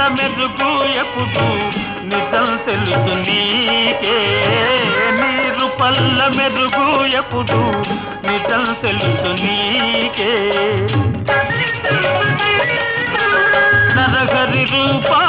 మెరుగు ఎప్పుడు నిజం తెలుసు నీకే నీరు పల్ల మెరుగు ఎప్పుడు నిజం తెలుసు నీకే నరహరి రూపా